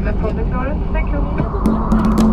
Left contact door. Thank you.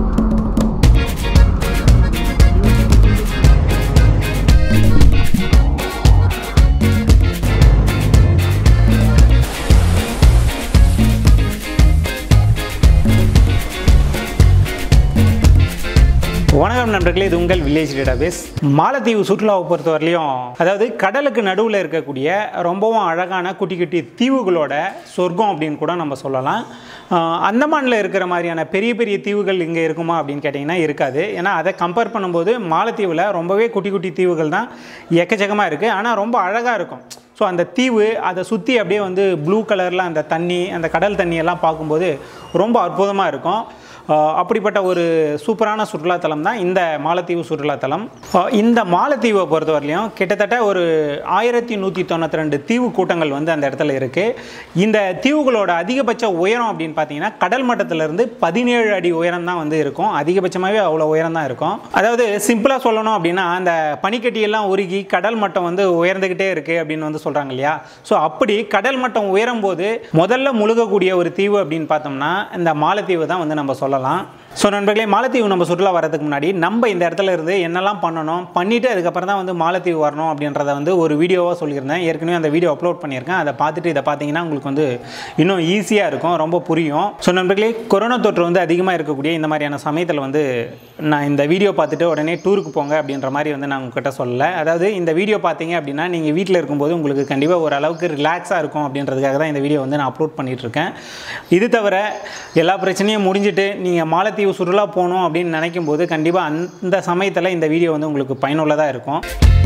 வணக்கம் நண்பர்களே இது உங்கள் வில்லேஜ் டேட்டாபேஸ் மாலத்தீவு சுற்றுலாவை பொறுத்தவரையிலையும் அதாவது கடலுக்கு நடுவில் இருக்கக்கூடிய ரொம்பவும் அழகான குட்டி குட்டி தீவுகளோட சொர்க்கம் அப்படின்னு கூட நம்ம சொல்லலாம் ஆஹ் அந்தமானில் இருக்கிற மாதிரியான பெரிய பெரிய தீவுகள் இங்கே இருக்குமா அப்படின்னு கேட்டிங்கன்னா இருக்காது ஏன்னா அதை கம்பேர் பண்ணும்போது மாலத்தீவில் ரொம்பவே குட்டி குட்டி தீவுகள் தான் எக்கச்சக்கமாக இருக்குது ஆனால் ரொம்ப அழகாக இருக்கும் ஸோ அந்த தீவு அதை சுற்றி அப்படியே வந்து ப்ளூ கலரில் அந்த தண்ணி அந்த கடல் தண்ணியெல்லாம் பார்க்கும்போது ரொம்ப அற்புதமாக இருக்கும் ஆஹ் அப்படிப்பட்ட ஒரு சூப்பரான சுற்றுலாத்தலம் தான் இந்த மாலத்தீவு சுற்றுலாத்தலம் ஆஹ் இந்த மாலத்தீவை பொறுத்தவரையிலையும் கிட்டத்தட்ட ஒரு ஆயிரத்தி நூற்றி தொண்ணூற்றி ரெண்டு தீவு கூட்டங்கள் வந்து அந்த இடத்துல இருக்குது இந்த தீவுகளோட அதிகபட்ச உயரம் அப்படின்னு பார்த்தீங்கன்னா கடல் மட்டத்திலிருந்து பதினேழு அடி உயரம் தான் வந்து இருக்கும் அதிகபட்சமாகவே அவ்வளோ உயரம் தான் இருக்கும் அதாவது சிம்பிளாக சொல்லணும் அப்படின்னா அந்த பனிக்கட்டியெல்லாம் உருகி கடல் மட்டம் வந்து உயர்ந்துக்கிட்டே இருக்குது அப்படின்னு வந்து சொல்கிறாங்க இல்லையா ஸோ அப்படி கடல் மட்டம் உயரும் போது முதல்ல முழுகக்கூடிய ஒரு தீவு அப்படின்னு பார்த்தோம்னா இந்த மாலத்தீவு தான் வந்து நம்ம சொல்லலாம் ஸோ நண்பர்களே மாலத்தீவு நம்ம சுற்றுலா வரதுக்கு முன்னாடி நம்ம இந்த இடத்துல இருந்து என்னெல்லாம் பண்ணணும் பண்ணிவிட்டு அதுக்கப்புறம் தான் வந்து மாலத்தீவு வரணும் அப்படின்றத வந்து ஒரு வீடியோவாக சொல்லியிருந்தேன் ஏற்கனவே அந்த வீடியோ அப்லோட் பண்ணியிருக்கேன் அதை பார்த்துட்டு இதை பார்த்தீங்கன்னா உங்களுக்கு வந்து இன்னும் ஈஸியாக இருக்கும் ரொம்ப புரியும் ஸோ நண்பர்களே கொரோனா தொற்று வந்து அதிகமாக இருக்கக்கூடிய இந்த மாதிரியான சமயத்தில் வந்து நான் இந்த வீடியோ பார்த்துட்டு உடனே டூருக்கு போங்க அப்படின்ற மாதிரி வந்து நான் உங்ககிட்ட சொல்லலை அதாவது இந்த வீடியோ பார்த்தீங்க அப்படின்னா நீங்கள் வீட்டில் இருக்கும்போது உங்களுக்கு கண்டிப்பாக ஓரளவுக்கு ரிலாக்ஸாக இருக்கும் அப்படின்றதுக்காக தான் இந்த வீடியோ வந்து நான் அப்லோட் பண்ணிட்டு இருக்கேன் இது தவிர எல்லா பிரச்சனையும் முடிஞ்சிட்டு நீங்கள் மாலத்தீவு சுற்றுலா போகணும் அப்படின்னு நினைக்கும் போது கண்டிப்பாக அந்த சமயத்தில் இந்த வீடியோ வந்து உங்களுக்கு பயனுள்ளதாக இருக்கும்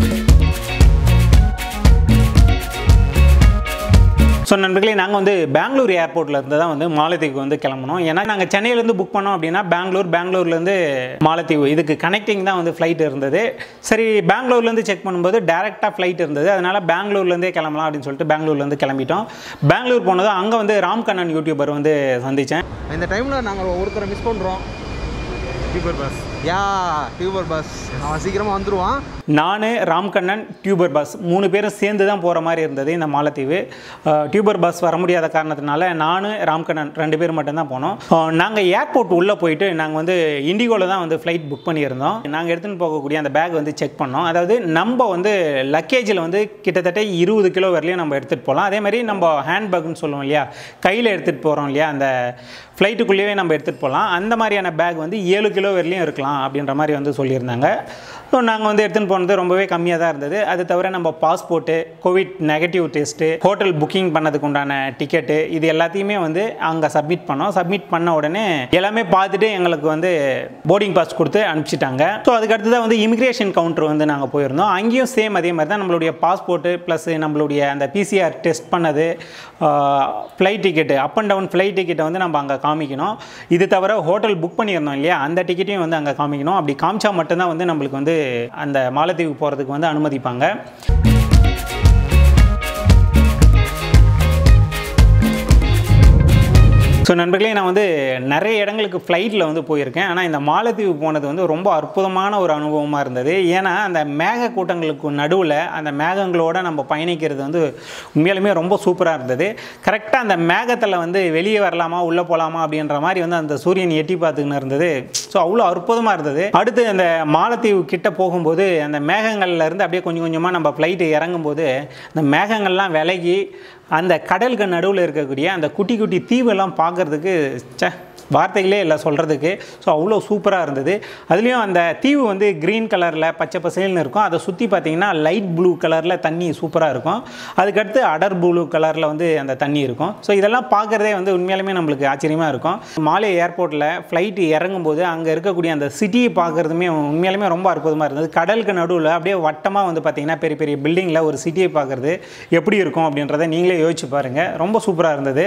ஸோ நண்பர்களே நாங்கள் வந்து பெங்களூர் ஏர்போர்ட்டில் இருந்து தான் வந்து மாலத்தீவுக்கு வந்து கிளம்பணும் ஏன்னா நாங்கள் சென்னையிலேருந்து புக் பண்ணோம் அப்படின்னா பெங்களூர் பெங்களூர்லேருந்து மாலத்தீவு இதுக்கு கனெக்டிங் தான் வந்து ஃப்ளைட் இருந்தது சரி பெங்களூர்லேருந்து செக் பண்ணும்போது டேரெக்டாக ஃப்ளைட் இருந்தது அதனால் பெங்களூர்லேருந்தே கிளம்பலாம் அப்படின்னு சொல்லிட்டு பெங்களூர்லேருந்து கிளம்பிட்டோம் பெங்களூர் போனதும் அங்கே வந்து ராம்கண்ணன் யூடியூபர் வந்து சந்தித்தேன் இந்த டைமில் நாங்கள் ஒருத்தரை மிஸ் பண்ணுறோம் டியூபர் பஸ் யா டியூபர் பஸ் அவன் சீக்கிரமாக வந்துடுவான் நான் ராம்கண்ணன் டியூபர் பஸ் மூணு பேரும் சேர்ந்து தான் போகிற மாதிரி இருந்தது இந்த மாலத்தீவு அஹ், டியூபர் பஸ் வர முடியாத காரணத்தினால நான் ராம்கண்ணன் ரெண்டு பேர் மட்டும்தான் போனோம் நாங்கள் ஏர்போர்ட் உள்ளே போயிட்டு நாங்கள் வந்து இண்டிகோவில் தான் வந்து ஃப்ளைட் புக் பண்ணியிருந்தோம் நாங்கள் எடுத்துன்னு போகக்கூடிய அந்த பேக் வந்து செக் பண்ணோம் அதாவது நம்ம வந்து லக்கேஜில் வந்து கிட்டத்தட்ட இருபது கிலோ வரலையும் நம்ம எடுத்துகிட்டு போகலாம் அதே மாதிரி நம்ம ஹேண்ட்பேக்னு சொல்லுவோம் இல்லையா கையில் எடுத்துகிட்டு போகிறோம் இல்லையா அந்த ஃப்ளைட்டுக்குள்ளேயே நம்ம எடுத்துகிட்டு போகலாம் அந்த மாதிரியான பேக் வந்து ஏழு கிலோ வரலையும் இருக்கலாம் அப்படின்ற மாதிரி வந்து சொல்லியிருந்தாங்க ஸோ நாங்கள் வந்து எடுத்துன்னு போனது ரொம்பவே கம்மியாக தான் இருந்தது அது தவிர நம்ம passport covid negative test hotel booking பண்ணதுக்கு உண்டான டிக்கெட்டு இது எல்லாத்தையுமே வந்து அங்கே சப்மிட் பண்ணோம் சப்மிட் பண்ண உடனே எல்லாமே பார்த்துட்டு எங்களுக்கு வந்து போர்டிங் பாஸ் கொடுத்து அனுப்பிச்சிட்டாங்க ஸோ அதுக்கடுத்து தான் வந்து இமிக்ரேஷன் கவுண்டர் வந்து நாங்கள் போயிருந்தோம் அங்கேயும் சேம் அதே மாதிரி தான் நம்மளுடைய பாஸ்போர்ட்டு ப்ளஸ் நம்மளுடைய அந்த பிசிஆர் டெஸ்ட் பண்ணது flight ticket up and down flight டிக்கெட்டை வந்து நம்ம அங்கே காமிக்கணும் இது தவிர ஹோட்டல் புக் பண்ணியிருந்தோம் இல்லையா அந்த டிக்கெட்டையும் வந்து அங்கே காமிக்கணும் அப்படி காமிச்சா மட்டும்தான் வந்து நம்மளுக்கு வந்து அந்த மாலத்தீவு போகிறதுக்கு வந்து அனுமதிப்பாங்க ஸோ நண்பர்களே நான் வந்து நிறைய இடங்களுக்கு ஃப்ளைட்டில் வந்து போயிருக்கேன் ஆனால் இந்த மாலத்தீவு போனது வந்து ரொம்ப அற்புதமான ஒரு அனுபவமாக இருந்தது ஏன்னா அந்த மேக கூட்டங்களுக்கு நடுவில் அந்த மேகங்களோட நம்ம பயணிக்கிறது வந்து உண்மையாலுமே ரொம்ப சூப்பராக இருந்தது கரெக்டாக அந்த மேகத்தில் வந்து வெளியே வரலாமா உள்ளே போகலாமா அப்படின்ற மாதிரி வந்து அந்த சூரியன் எட்டி பார்த்துக்கின்னு இருந்தது ஸோ அவ்வளோ அற்புதமாக இருந்தது அடுத்து அந்த மாலத்தீவு கிட்ட போகும்போது அந்த மேகங்கள்ல இருந்து அப்படியே கொஞ்சம் கொஞ்சமாக நம்ம ஃப்ளைட்டு இறங்கும்போது அந்த மேகங்கள்லாம் விலகி அந்த கடலுக்கு நடுவில் இருக்கக்கூடிய அந்த குட்டி குட்டி தீவெல்லாம் பார்க்குறதுக்கு ச்சே வார்த்தைகளே இல்லை சொல்கிறதுக்கு ஸோ அவ்வளோ சூப்பராக இருந்தது அதுலேயும் அந்த தீவு வந்து க்ரீன் கலரில் பச்சை பசேல்னு இருக்கும் அதை சுற்றி பார்த்தீங்கன்னா லைட் ப்ளூ கலரில் தண்ணி சூப்பராக இருக்கும் அதுக்கடுத்து அடர் ப்ளூ கலரில் வந்து அந்த தண்ணி இருக்கும் ஸோ இதெல்லாம் பார்க்குறதே வந்து உண்மையாலுமே நம்மளுக்கு ஆச்சரியமாக இருக்கும் மாலே ஏர்போர்ட்டில் ஃப்ளைட்டு இறங்கும்போது அங்கே இருக்கக்கூடிய அந்த சிட்டியை பார்க்குறதுமே உண்மையாலுமே ரொம்ப அற்புதமாக இருந்தது கடலுக்கு நடுவில் அப்படியே வட்டமாக வந்து பார்த்திங்கன்னா பெரிய பெரிய பில்டிங்கில் ஒரு சிட்டியை பார்க்குறது எப்படி இருக்கும் அப்படின்றத நீங்களே யோசிச்சு பாருங்கள் ரொம்ப சூப்பராக இருந்தது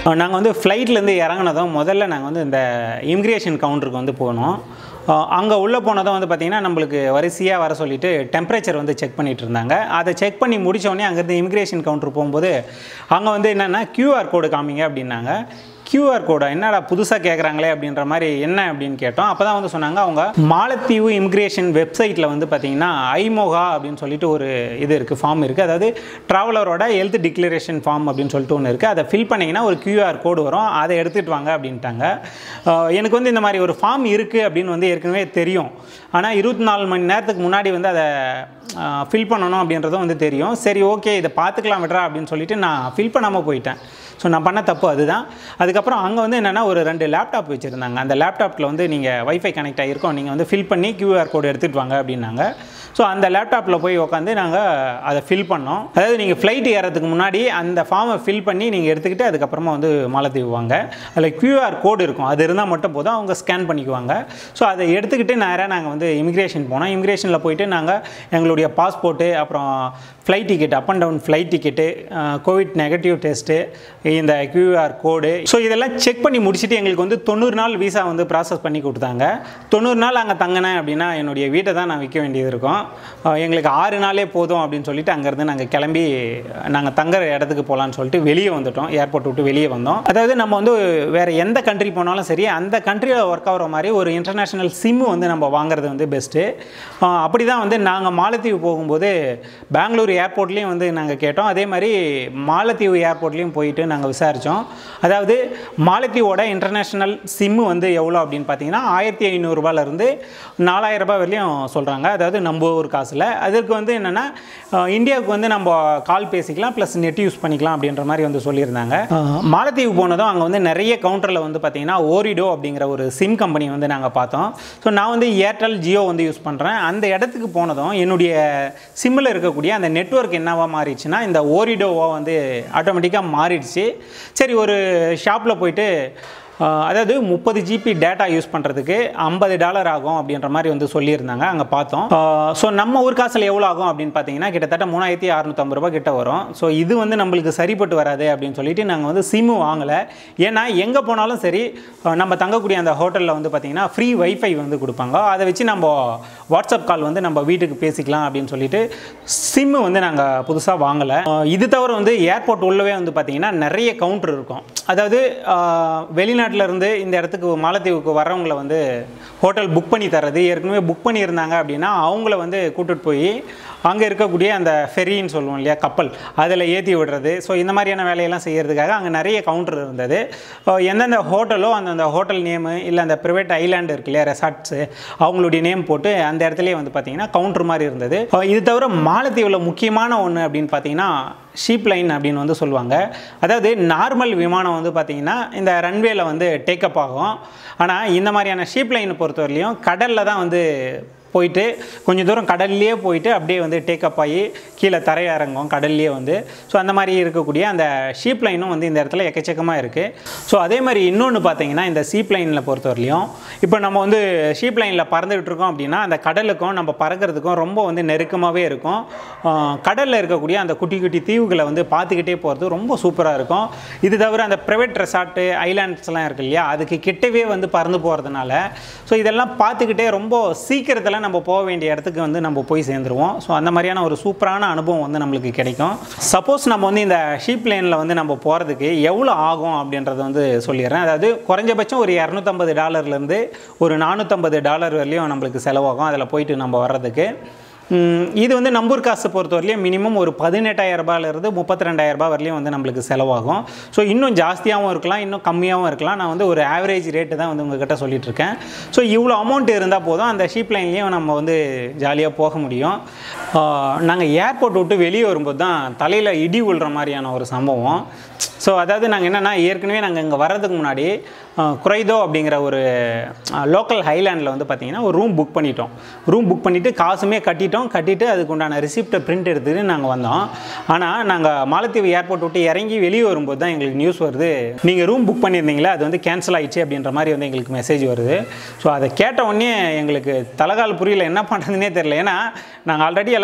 நாங்கள் வந்து ஃப்ளைட்லேருந்து இறங்குனதும் முதல்ல நாங்கள் வந்து இந்த இமிக்ரேஷன் கவுண்டருக்கு வந்து போனோம் அங்கே உள்ளே போனதும் வந்து பார்த்திங்கன்னா நம்மளுக்கு வரிசையாக வர சொல்லிட்டு டெம்பரேச்சர் வந்து செக் பண்ணிட்டு இருந்தாங்க அதை செக் பண்ணி முடிச்ச உடனே அங்கேருந்து இமிக்ரேஷன் கவுண்டர் போகும்போது அங்கே வந்து என்னென்னா கியூஆர் கோடு காமிங்க அப்படின்னாங்க கியூஆர் கோடா என்னடா புதுசாக கேட்குறாங்களே அப்படின்ற மாதிரி என்ன அப்படின்னு கேட்டோம் அப்போ தான் வந்து சொன்னாங்க அவங்க மாலத்தீவு இமிக்ரேஷன் வெப்சைட்டில் வந்து பார்த்தீங்கன்னா ஐமோகா அப்படின்னு சொல்லிட்டு ஒரு இது இருக்குது ஃபார்ம் இருக்குது அதாவது ட்ராவலரோட ஹெல்த் டிக்ளரேஷன் ஃபார்ம் அப்படின்னு சொல்லிட்டு ஒன்று இருக்குது அதை ஃபில் பண்ணிங்கன்னா ஒரு கியூஆர் கோடு வரும் அதை எடுத்துகிட்டு வாங்க அப்படின்ட்டாங்க அஹ் எனக்கு வந்து இந்த மாதிரி ஒரு ஃபார்ம் இருக்குது அப்படின்னு வந்து ஏற்கனவே தெரியும் ஆனால் இருபத்தி நாலு மணி நேரத்துக்கு முன்னாடி வந்து அதை ஃபில் பண்ணணும் அப்படின்றதும் வந்து தெரியும் சரி ஓகே இதை பார்த்துக்கலாம் விட்றா அப்படின்னு சொல்லிட்டு நான் ஃபில் பண்ணாமல் போயிட்டேன் ஸோ நான் பண்ண தப்பு அதுதான் அதுக்கப்புறம் அங்கே வந்து என்னென்னா ஒரு ரெண்டு லேப்டாப் வச்சுருந்தாங்க அந்த லேப்டாப்பில் வந்து நீங்கள் வைஃபை கனெக்ட் ஆகிருக்கோம் நீங்கள் வந்து ஃபில் பண்ணி கியூஆர் கோடு எடுத்துகிட்டு வாங்க அப்படின்னாங்க ஸோ அந்த லேப்டாப்பில் போய் உட்காந்து நாங்கள் அதை ஃபில் பண்ணோம் அதாவது நீங்கள் ஃப்ளைட் ஏறதுக்கு முன்னாடி அந்த ஃபார்மை ஃபில் பண்ணி நீங்கள் எடுத்துக்கிட்டு அதுக்கப்புறமா வந்து மாலத்தீவு வாங்க அதில் கியூஆர் கோடு இருக்கும் அது இருந்தால் மட்டும் போதும் அவங்க ஸ்கேன் பண்ணிக்குவாங்க ஸோ அதை எடுத்துக்கிட்டு நேராக நாங்கள் வந்து இமிக்ரேஷன் போனோம் இமிக்ரேஷனில் போயிட்டு நாங்கள் எங்களுடைய பாஸ்போர்ட்டு அப்புறம் flight ticket up and down flight ticket covid negative test இந்த கியூஆர் கோடு ஸோ இதெல்லாம் செக் பண்ணி முடிச்சுட்டு எங்களுக்கு வந்து தொண்ணூறு நாள் விசா வந்து ப்ராசஸ் பண்ணி கொடுத்தாங்க தொண்ணூறு நாள் அங்கே தங்கினேன் அப்படின்னா என்னுடைய வீட்டை தான் நான் விற்க வேண்டியது இருக்கும் அஹ் எங்களுக்கு ஆறு நாளே போதும் அப்படின்னு சொல்லிட்டு அங்கேருந்து நாங்கள் கிளம்பி நாங்கள் தங்குற இடத்துக்கு போகலான்னு சொல்லிட்டு வெளியே வந்துட்டோம் ஏர்போர்ட் விட்டு வெளியே வந்தோம் அதாவது நம்ம வந்து வேறு எந்த கண்ட்ரி போனாலும் சரி அந்த கண்ட்ரியில் ஒர்க் ஆகிற மாதிரி ஒரு இன்டர்நேஷ்னல் சிம்மு வந்து நம்ம வாங்குறது வந்து பெஸ்ட்டு அப்படி தான் வந்து நாங்கள் மாலத்தீவு போகும்போது பெங்களூர் ஏர்போர்ட்லேயும் வந்து நாங்கள் கேட்டோம் அதே மாதிரி மாலத்தீவு ஏர்போர்ட்லேயும் போயிட்டு நாங்கள் விசாரித்தோம் அதாவது மாலத்தீவோட இன்டர்நேஷ்னல் சிம்மு வந்து எவ்வளோ அப்படின்னு பார்த்தீங்கன்னா ஆயிரத்தி ஐநூறுரூபாலேருந்து நாலாயிரம் ரூபாய் வரையும் சொல்கிறாங்க அதாவது நம்ம ஒரு காசில் அதற்கு வந்து என்னென்னா இந்தியாவுக்கு வந்து நம்ம கால் பேசிக்கலாம் ப்ளஸ் நெட் யூஸ் பண்ணிக்கலாம் அப்படின்ற மாதிரி வந்து சொல்லியிருந்தாங்க அஹ், மாலத்தீவு போனதும் அங்கே வந்து நிறைய கவுண்டரில் வந்து பார்த்தீங்கன்னா ஓரிடோ அப்படிங்கிற ஒரு சிம் கம்பெனி வந்து நாங்கள் பார்த்தோம் ஸோ நான் வந்து ஏர்டெல் ஜியோ வந்து யூஸ் பண்ணுறேன் அந்த இடத்துக்கு போனதும் என்னுடைய சிம்மில் இருக்கக்கூடிய அந்த நெட்வொர்க் என்னவா மாறிடுச்சுன்னா இந்த ஓரிடோவா வந்து ஆட்டோமேட்டிக்காக மாறிடுச்சு சரி ஒரு ஷாப்பில் போயிட்டு ஆஹ், அதாவது முப்பது ஜிபி டேட்டா யூஸ் பண்ணுறதுக்கு ஐம்பது டாலர் ஆகும் அப்படின்ற மாதிரி வந்து சொல்லியிருந்தாங்க அங்கே பார்த்தோம் ஸோ நம்ம ஊர் காசில் எவ்வளோ ஆகும் அப்படின்னு பார்த்தீங்கன்னா கிட்டத்தட்ட மூணாயிரத்தி அறநூற்றம்பது ரூபாய் கிட்ட வரும் ஸோ இது வந்து நம்மளுக்கு சரிப்பட்டு வராது அப்படின்னு சொல்லிட்டு நாங்கள் வந்து சிம்மு வாங்கலை ஏன்னா எங்கே போனாலும் சரி ஆஹ், நம்ம தங்கக்கூடிய அந்த ஹோட்டலில் வந்து பார்த்தீங்கன்னா ஃப்ரீ வைஃபை வந்து கொடுப்பாங்க அதை வச்சு நம்ம வாட்ஸ்அப் கால் வந்து நம்ம வீட்டுக்கு பேசிக்கலாம் அப்படின்னு சொல்லிட்டு சிம்மு வந்து நாங்கள் புதுசாக வாங்கலை ஆஹ், இது தவிர வந்து ஏர்போர்ட் உள்ளவே வந்து பார்த்தீங்கன்னா நிறைய கவுண்டர் இருக்கும் அதாவது ஆஹ், வெளிநாட்டுல இருந்து இந்த இடத்துக்கு மாலத்தீவுக்கு வர்றவங்கள வந்து ஹோட்டல் புக் பண்ணி தர்றது ஏற்கனவே புக் பண்ணியிருந்தாங்க அப்படின்னா அவங்கள வந்து கூட்டிட்டு போய் அங்கே இருக்கக்கூடிய அந்த ஃபெரின்னு சொல்லுவோம் இல்லையா கப்பல் அதில் ஏற்றி விடுறது ஸோ இந்த மாதிரியான வேலையெல்லாம் செய்கிறதுக்காக அங்கே நிறைய கவுண்டர் இருந்தது அஹ் எந்தெந்த ஹோட்டலோ அந்தந்த ஹோட்டல் நேமு இல்லை அந்த ப்ரைவேட் ஐலாண்டு இருக்கு இல்லையா ரெசார்ட்ஸு அவங்களுடைய நேம் போட்டு அந்த இடத்துலயே வந்து பார்த்தீங்கன்னா கவுண்டர் மாதிரி இருந்தது அஹ் இது தவிர மாலத்தீவில் முக்கியமான ஒன்று அப்படின்னு பார்த்தீங்கன்னா ஷீப் லைன் அப்படின்னு வந்து சொல்லுவாங்க அதாவது நார்மல் விமானம் வந்து பார்த்தீங்கன்னா இந்த ரன்வேல வந்து டேக்கப் ஆகும் ஆனால் இந்த மாதிரியான ஷீப் லைனை பொறுத்தவரையிலையும் கடலில் தான் வந்து போயிட்டு கொஞ்சம் தூரம் கடல்லையே போயிட்டு அப்படியே வந்து டேக்கப் ஆகி கீழே தரைய இறங்கும் கடல்லையே வந்து ஸோ அந்த மாதிரி இருக்கக்கூடிய அந்த ஷீப் லைனும் வந்து இந்த இடத்துல எக்கச்சக்கமாக இருக்குது ஸோ அதே மாதிரி இன்னொன்று பார்த்தீங்கன்னா இந்த ஷீப் லைனில் பொறுத்தவரையிலையும் இப்போ நம்ம வந்து ஷீப் லைனில் பறந்துகிட்டு இருக்கோம் அப்படின்னா அந்த கடலுக்கும் நம்ம பறக்கிறதுக்கும் ரொம்ப வந்து நெருக்கமாகவே இருக்கும் கடலில் இருக்கக்கூடிய அந்த குட்டி குட்டி தீவுகளை வந்து பார்த்துக்கிட்டே போகிறது ரொம்ப சூப்பராக இருக்கும் இது தவிர அந்த ப்ரைவேட் ரெசார்ட்டு ஐலாண்ட்ஸ்லாம் இருக்கு இல்லையா அதுக்கு கிட்டவே வந்து பறந்து போகிறதுனால ஸோ இதெல்லாம் பார்த்துக்கிட்டே ரொம்ப சீக்கிரத்தில் நம்ம போக வேண்டிய இடத்துக்கு வந்து நம்ம போய் சேர்ந்துருவோம் ஸோ அந்த மாதிரியான ஒரு சூப்பரான அனுபவம் வந்து நம்மளுக்கு கிடைக்கும் சப்போஸ் நம்ம வந்து இந்த ஷீப் லைனில் வந்து நம்ம போகிறதுக்கு எவ்வளோ ஆகும் அப்படின்றத வந்து சொல்லிடுறேன் அதாவது குறைஞ்சபட்சம் ஒரு இரநூத்தம்பது டாலர்லேருந்து ஒரு நானூற்றம்பது டாலர் வரையும் நம்மளுக்கு செலவாகும் அதில் போயிட்டு நம்ம வர்றதுக்கு ம், இது வந்து நம்பூர் காசு பொறுத்தவரையிலையும் மினிமம் ஒரு பதினெட்டாயிரம் ரூபாயிலிருந்து முப்பத்தி ரெண்டாயிரம் ரூபாய் வரலையும் வந்து நம்மளுக்கு செலவாகும் ஸோ இன்னும் ஜாஸ்தியாகவும் இருக்கலாம் இன்னும் கம்மியாகவும் இருக்கலாம் நான் வந்து ஒரு ஆவரேஜ் ரேட்டு தான் வந்து உங்ககிட்ட சொல்லிட்டு இருக்கேன் ஸோ இவ்வளோ அமௌண்ட் இருந்தால் போதும் அந்த ஷீப் லைன்லேயும் நம்ம வந்து ஜாலியாக போக முடியும் நாங்கள் ஏர்போர்ட் விட்டு வெளியே வரும்போது தான் தலையில் இடி விழுற மாதிரியான ஒரு சம்பவம் ஸோ அதாவது நாங்கள் என்னென்னா ஏற்கனவே நாங்கள் இங்கே வர்றதுக்கு முன்னாடி அஹ், குறைதோ அப்படிங்கிற ஒரு லோக்கல் ஹைலாண்டில் வந்து பார்த்தீங்கன்னா ஒரு ரூம் புக் பண்ணிட்டோம் ரூம் புக் பண்ணிவிட்டு காசுமே கட்டிட்டோம் கட்டிட்டு அதுக்கு உண்டான ரிசிப்டை பிரிண்ட் எடுத்துட்டு நாங்கள் வந்தோம் ஆனால் நாங்கள் மாலத்தீவு ஏர்போர்ட் விட்டு இறங்கி வெளியே வரும்போது தான் எங்களுக்கு நியூஸ் வருது நீங்கள் ரூம் புக் பண்ணியிருந்தீங்களா அது வந்து கேன்சல் ஆயிடுச்சு அப்படின்ற மாதிரி வந்து எங்களுக்கு மெசேஜ் வருது ஸோ அதை கேட்ட உடனே எங்களுக்கு தலகால் புரியல என்ன பண்ணுறதுனே தெரியல ஏன்னா நாங்கள் ஆல்ரெடி எல்லாத்தையும்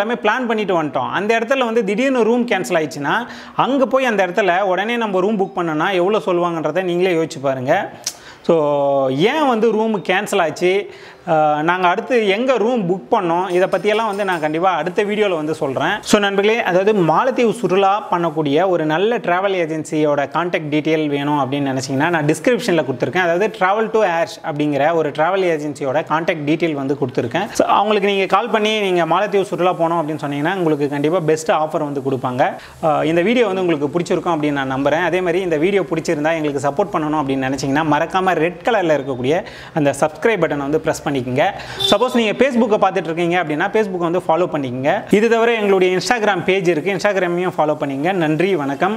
எல்லாமே பிளான் பண்ணிட்டு வந்துட்டோம் அந்த இடத்துல வந்து திடீர்னு ரூம் கேன்சல் ஆயிடுச்சுன்னா அங்கே போய் அந்த இடத்துல உடனே நம்ம ரூம் புக் பண்ணோன்னா எவ்வளோ சொல்லுவாங்கன்றதை நீங்களே யோசிச்சு பாருங்கள் ஸோ ஏன் வந்து ரூம் கேன்சல் ஆச்சு நாங்கள் அடுத்து எங்கே ரூம் புக் பண்ணோம் இதை பற்றியெல்லாம் வந்து நான் கண்டிப்பாக அடுத்த வீடியோவில் வந்து சொல்கிறேன் ஸோ நண்பர்களே அதாவது மாலத்தீவு சுற்றுலா பண்ணக்கூடிய ஒரு நல்ல ட்ராவல் ஏஜென்சியோட காண்டாக்ட் டீட்டெயில் வேணும் அப்படின்னு நினச்சிங்கன்னா நான் டிஸ்கிரிப்ஷனில் கொடுத்துருக்கேன் அதாவது ட்ராவல் டு ஏர்ஸ் அப்படிங்கிற ஒரு ட்ராவல் ஏஜென்சியோட காண்டாக்ட் டீட்டெயில் வந்து கொடுத்துருக்கேன் ஸோ அவங்களுக்கு நீங்கள் கால் பண்ணி நீங்கள் மாலத்தீவு சுற்றுலா போனோம் அப்படின்னு சொன்னீங்கன்னா உங்களுக்கு கண்டிப்பாக பெஸ்ட் ஆஃபர் வந்து கொடுப்பாங்க அஹ் இந்த வீடியோ வந்து உங்களுக்கு பிடிச்சிருக்கும் அப்படின்னு நான் நம்புகிறேன் அதே மாதிரி இந்த வீடியோ பிடிச்சிருந்தா எங்களுக்கு சப்போர்ட் பண்ணணும் அப்படின்னு நினச்சிங்கன்னா மறக்காமல் ரெட் கலரில் இருக்கக்கூடிய அந்த சப்ஸ்கிரைப் பட்டனை வந்து ப்ரெஸ் பண்ணிக்கோங்க சப்போஸ் நீங்கள் ஃபேஸ்புக்கை பார்த்துட்டு இருக்கீங்க அப்படின்னா ஃபேஸ்புக்கை வந்து ஃபாலோ பண்ணிக்கங்க இது தவிர எங்களுடைய இன்ஸ்டாகிராம் பேஜ் இருக்குது இன்ஸ்டாகிராமையும் ஃபாலோ பண்ணிக்கங்க நன்றி வணக்கம்